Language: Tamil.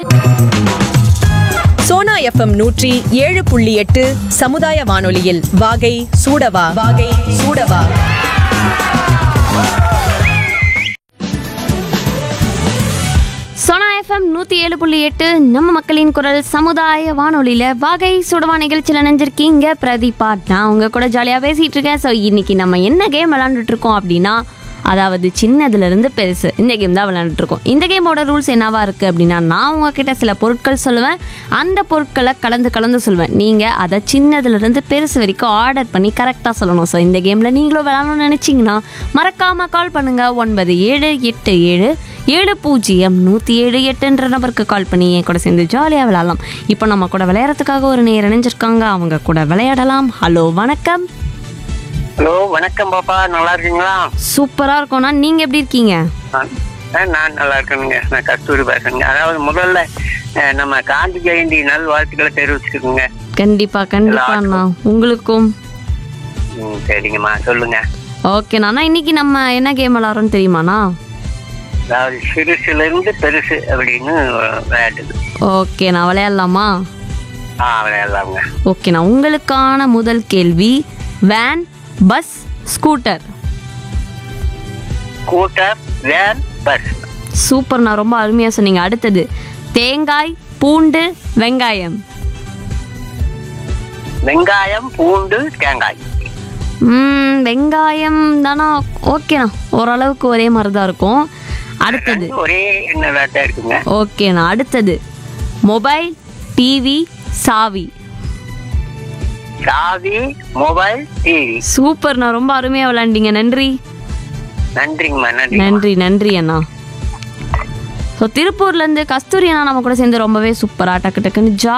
சோனா எஃப்எம் நூற்றி ஏழு புள்ளி எட்டு சமுதாய வானொலியில் வாகை சூடவா வாகை சூடவா சோனா எஃப்எம் நூற்றி ஏழு புள்ளி எட்டு நம்ம மக்களின் குரல் சமுதாய வானொலியில் வாகை சுடவா நிகழ்ச்சியில் நினைஞ்சிருக்கீங்க பிரதீபா நான் உங்கள் கூட ஜாலியாக பேசிகிட்டு இருக்கேன் ஸோ இன்னைக்கு நம்ம என்ன கேம் விளாண்டுட்டு இருக்கோம் அப்படின்னா அதாவது சின்னதுலேருந்து பெருசு இந்த கேம் தான் விளையாண்டுட்டு இருக்கோம் இந்த கேமோட ரூல்ஸ் என்னவா இருக்குது அப்படின்னா நான் உங்ககிட்ட சில பொருட்கள் சொல்லுவேன் அந்த பொருட்களை கலந்து கலந்து சொல்லுவேன் நீங்கள் அதை சின்னதுலேருந்து பெருசு வரைக்கும் ஆர்டர் பண்ணி கரெக்டாக சொல்லணும் ஸோ இந்த கேமில் நீங்களும் விளாடணும்னு நினச்சிங்கன்னா மறக்காமல் கால் பண்ணுங்கள் ஒன்பது ஏழு எட்டு ஏழு ஏழு பூஜ்ஜியம் நூற்றி ஏழு எட்டுன்ற நபருக்கு கால் பண்ணி என் கூட சேர்ந்து ஜாலியாக விளையாடலாம் இப்போ நம்ம கூட விளையாடுறதுக்காக ஒரு நேர் இணைஞ்சிருக்காங்க அவங்க கூட விளையாடலாம் ஹலோ வணக்கம் ஹலோ வணக்கம் பாப்பா நல்லா இருக்கீங்களா சூப்பராக இருக்கோண்ணா நீங்கள் எப்படி இருக்கீங்க நான் ஆ, நான் நல்லா இருக்கேனுங்க நான் கஸ்தூரி பேசுறேங்க அதாவது முதல்ல அஹ், நம்ம காந்தி ஜெயந்தி நல் வாழ்த்துக்களை தெரிவிச்சுக்கோங்க கண்டிப்பாக கண்டிப்பாண்ணா உங்களுக்கும் ம் சரிங்கம்மா சொல்லுங்க ஓகேண்ணா இன்னைக்கு நம்ம என்ன கேம் விளாட்றோம்னு தெரியுமாண்ணா அதாவது சிறுசுல இருந்து பெருசு அப்படின்னு விளையாட்டுது ஓகேண்ணா விளையாடலாமா ஆ விளையாடலாங்க ஓகேண்ணா உங்களுக்கான முதல் கேள்வி van bus scooter scooter van bus சூப்பர்ண்ணா ரொம்ப அருமையாக சொன்னீங்க அடுத்தது தேங்காய் பூண்டு வெங்காயம் வெங்காயம் பூண்டு தேங்காய் ம், வெங்காயம் தானா ஓகேண்ணா ஓரளவுக்கு ஒரே மாதிரி தான் இருக்கும் அடுத்தது ரெண்டும் ஒரே என்ன விளையாட்டா இருக்குங்க ஓகேண்ணா அடுத்தது மொபைல் டிவி சாவி சாவி மொபைல் டிவி சூப்பர்ண்ணா ரொம்ப அருமையாக விளாண்டீங்க நன்றி நன்றிங்கம்மா நன்றி நன்றி நன்றி அண்ணா ஸோ திருப்பூர்லேருந்து கஸ்தூரி அண்ணா நம்ம கூட சேர்ந்து ரொம்பவே சூப்பராக டக்கு டக்குன்னு ஜா